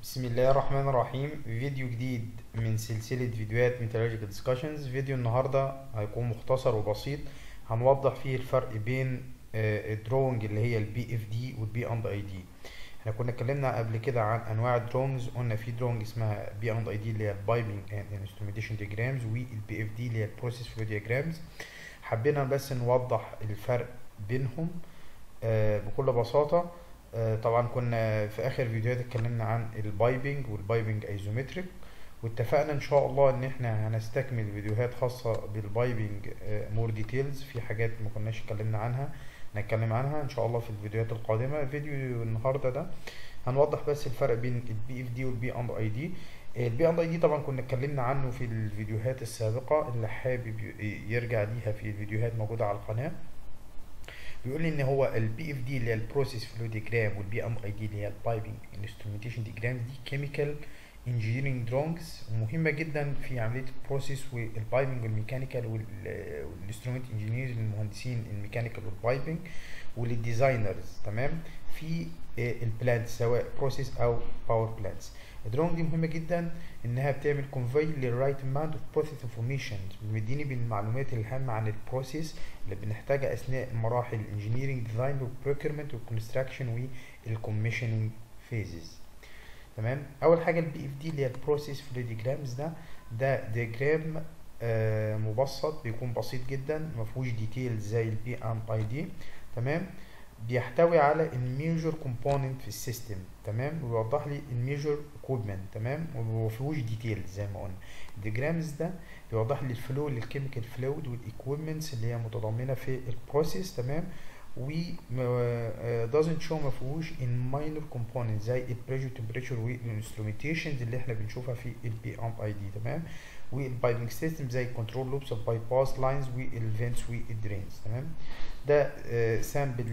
بسم الله الرحمن الرحيم فيديو جديد من سلسلة فيديوهات Meteorological Discussions فيديو النهاردة هيكون مختصر وبسيط هنوضح فيه الفرق بين الدرونج اللي هي البي اف دي والبي اند اي دي احنا كنا اتكلمنا قبل كده عن انواع الدرونجز قلنا في درونج اسمها بي اند اي دي اللي هي البايبنج اند انسترومنتيشن ديجرامز والبي اف دي اللي هي البروسيس فلو ديجرامز حبينا بس نوضح الفرق بينهم آه، بكل بساطة آه، طبعا كنا في اخر فيديوهات اتكلمنا عن البايبنج والبايبنج ايزومتريك واتفقنا ان شاء الله ان احنا هنستكمل فيديوهات خاصة بالبايبنج مور ديتيلز في حاجات ما كناش اتكلمنا عنها نتكلم عنها ان شاء الله في الفيديوهات القادمة فيديو النهاردة ده هنوضح بس الفرق بين البي اف دي والبي اند اي دي البي اند اي دي طبعا كنا اتكلمنا عنه في الفيديوهات السابقة اللي حابب يرجع ليها في الفيديوهات موجودة على القناة بيقول لي ان هو البي اف دي اللي هي البروسيس فلو ديجرام والبي ام اي دي اللي هي البايبنج انسترومنتيشن ديجرام دي كيميكال انجينيرنج درونجز مهمه جدا في عمليه البروسيس والبايبنج والميكانيكال والانسترومنت انجينيرز المهندسين الميكانيكال والبايبنج وللديزاينرز تمام في البلانت سواء بروسيس او باور بلانتس الدرون دي مهمه جدا انها بتعمل كونفي للرايت اماونت اوف بروسيس انفورميشن بتديني بالمعلومات الهامه عن البروسيس اللي بنحتاجها اثناء مراحل الانجينيرنج ديزاين والبروكيرمنت والكونستراكشن والكوميشننج فيزز تمام اول حاجه البي اف دي اللي هي البروسيس فلو ديجرامز ده ده ديجرام آه مبسط بيكون بسيط جدا ما فيهوش ديتيلز زي البي ام اي دي تمام بيحتوي على الميجر كومبوننت في السيستم تمام ويوضح لي الميجر اكويبمنت تمام وما فيهوش ديتيلز زي ما قلنا الديجرامز ده بيوضح لي الفلو للكيميكال فلويد والاكويبمنتس اللي هي متضمنه في البروسيس تمام و doesn't show ما فيهوش in minor components زي البريشر تمبريتشر والانسترومنتيشنز اللي احنا بنشوفها في البي ام اي دي تمام والبايبنج سيستم زي الكنترول لوبس الباي باس لاينز والفينتس والدرينز تمام ده سامبل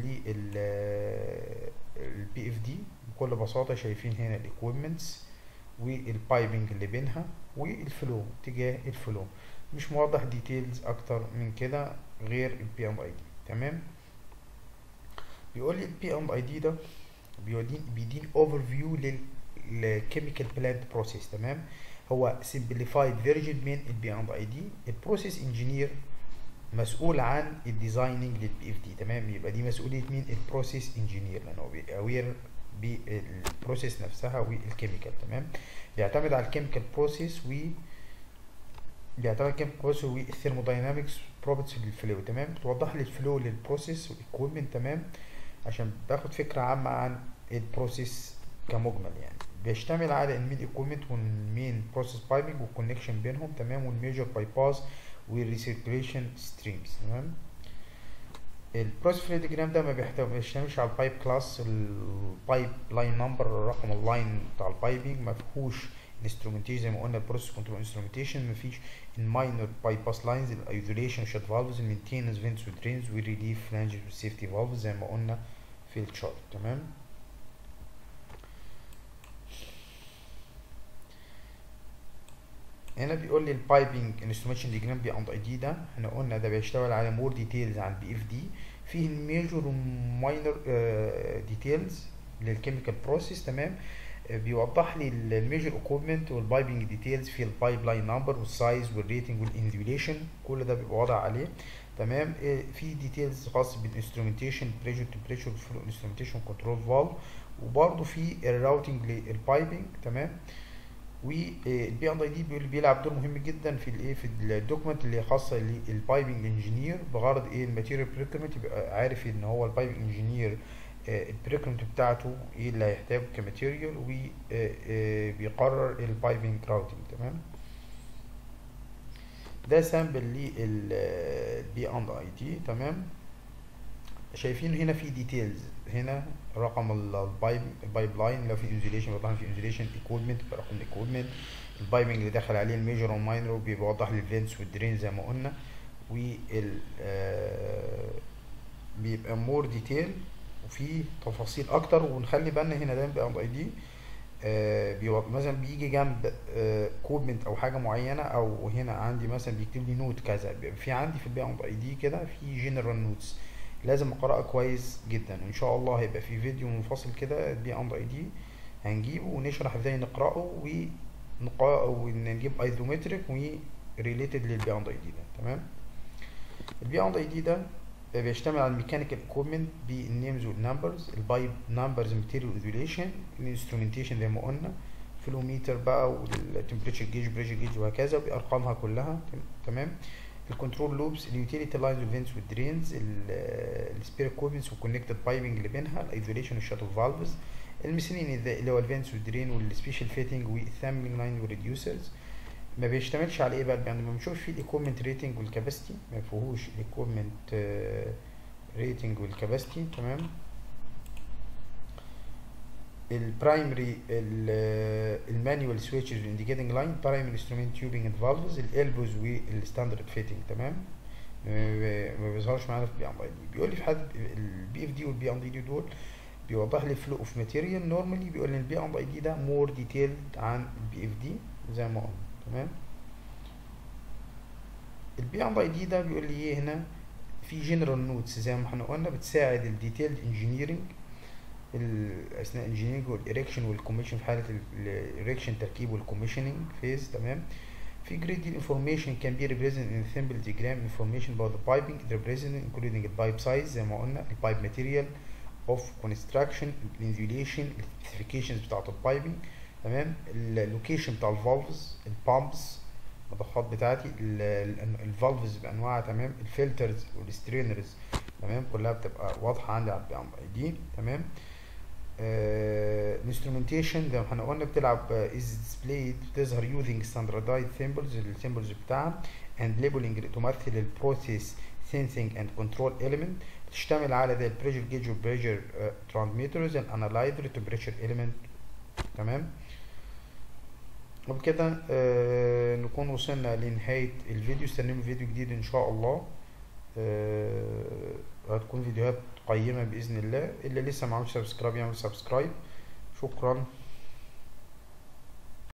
للبي اف دي بكل بساطه شايفين هنا الاكويبمنتس والبايبنج اللي بينها والفلو اتجاه الفلو مش موضح ديتيلز اكتر من كده غير البي ام اي دي تمام بيقول لي البي ام اي دي ده بيدين بيدين اوفر فيو للكيميكال بلانت بروسيس تمام هو سمبليفايد فيرجن من البي ام اي دي البروسيس انجينير مسؤول عن الديزايننج للبي اف دي تمام يبقى دي مسؤوليه مين البروسيس انجينير لانه هو اوير بالبروسيس نفسها والكيميكال تمام بيعتمد على الكيميكال بروسيس و بيعتمد على الكيميكال بروسيس والثيرموداينامكس بروبرتيز للفلو تمام بتوضح لي الفلو للبروسيس والاكويبمنت تمام عشان باخد فكره عامه عن البروسيس كمجمل يعني بيشتمل على المين اكويبمنت والمين بروسيس بايبنج والكونكشن بينهم تمام والميجر باي باس والريسيركيوليشن ستريمز تمام البروسيس فلو ديجرام ده ما بيشتملش على البايب كلاس البايب لاين نمبر رقم اللاين بتاع البايبنج ما فيهوش الانسترومنتيشن زي ما قلنا البروسيس كنترول انسترومنتيشن مفيش الماينر باي باس لاينز الايزوليشن شات فالفز المينتيننس فينتس ودرينز والريليف فلانجز والسيفتي فالفز زي ما قلنا في الشارت تمام هنا بيقول لي البايبنج انسترومنتيشن ديجرام بي اند اي دي ده احنا قلنا ده بيشتغل على مور ديتيلز عن البي اف دي فيه الميجور وماينر ديتيلز للكيميكال بروسيس تمام بيوضح لي الميجر اكويبمنت والبايبنج ديتيلز في البايب لاين نمبر والسايز والريتنج والانديوليشن كل ده بيبقى واضح عليه تمام في ديتيلز خاص بالانسترومنتيشن بريشر تمبريتشر فلو انسترومنتيشن كنترول فالف وبرده في الراوتنج للبايبنج تمام والبي ان اي دي بيلعب دور مهم جدا في الايه في الدوكيمنت اللي خاصه للبايبنج انجينير بغرض ايه الماتيريال بريكومنت يبقى عارف ان هو البايبنج انجينير البريكومنت بتاعته ايه اللي هيحتاجه كماتيريال وبيقرر البايبنج راوتنج تمام ده سامبل للبي اند اي تي تمام شايفين هنا في ديتيلز هنا رقم البايب البايب لاين لو في انزوليشن بيوضح في انزوليشن ايكويبمنت رقم الايكويبمنت البايبنج اللي داخل عليه الميجر والماينر بيوضح لي الفينس والدرين زي ما قلنا وال بيبقى مور ديتيل وفي تفاصيل اكتر ونخلي بالنا هنا دايما بي اي دي آه مثلا بيجي جنب آه كوبمنت او حاجه معينه او هنا عندي مثلا بيكتب لي نوت كذا في عندي في البي اي دي كده في جنرال نوتس لازم اقراها كويس جدا ان شاء الله هيبقى في فيديو منفصل كده البي اي دي هنجيبه ونشرح ازاي نقراه ونقا ونجيب ايزومتريك وريليتد للبي اند اي دي ده تمام البي اند اي دي ده بيشتمل على الميكانيكال اكويبمنت بالنيمز والنمبرز البايب نمبرز ماتيريال ايزوليشن الانسترومنتيشن زي ما قلنا فلوميتر بقى والتمبريتشر جيج بريشر جيج وهكذا بارقامها كلها تمام الكنترول لوبس اليوتيليتي لاينز والفينس والدرينز السبير كوبنس والكونكتد بايبنج اللي بينها الايزوليشن والشاتل فالفز الميسلين اللي هو الفينس والدرين والسبيشال فيتنج والثامبلينج لاين والريديوسرز ما بيشتملش على ايه بقى يعني ما بنشوفش فيه الايكويبمنت ريتنج والكاباسيتي ما فيهوش الايكويبمنت ريتنج والكاباسيتي تمام البرايمري المانيوال سويتشز والانديكيتنج لاين برايمري انسترومنت تيوبنج اند فالفز الالبوز والستاندرد فيتنج تمام ما بيظهرش معانا في البي ام اي دي بيقول لي في حد البي اف دي والبي ام دي دول بيوضح لي فلو اوف ماتيريال نورمالي بيقول لي البي ام اي دي ده مور ديتيلد عن البي اف دي زي ما قلنا تمام البي ام اي دي ده بيقول لي ايه هنا في جنرال نوتس زي ما احنا قلنا بتساعد الديتيلد انجينيرنج اثناء الانجينيرنج والاريكشن والكوميشن في حاله الاريكشن تركيب والكوميشننج فيز تمام في great deal information can be represented in simple diagram information about the piping represented including the pipe size زي ما قلنا البايب material of construction الانزوليشن السبيسيفيكيشنز بتاعت البايبنج تمام اللوكيشن بتاع الفالفز البامبس المضخات بتاعتي الفالفز بانواعها تمام الفلترز والسترينرز تمام كلها بتبقى واضحه عندي على البي دي تمام الانسترومنتيشن زي ما احنا قلنا بتلعب از ديسبلايد بتظهر يوزنج ستاندردايز سيمبلز السيمبلز بتاعها اند ليبلنج تمثل البروسيس سينسينج اند كنترول اليمنت تشتمل على زي البريشر جيج والبريشر ترانسميترز الانالايزر التمبريتشر اليمنت تمام وبكده آه نكون وصلنا لنهاية الفيديو استنوا فيديو جديد ان شاء الله آه هتكون فيديوهات قيمة بإذن الله اللي لسه ما عملش سبسكرايب يعمل سبسكرايب شكرا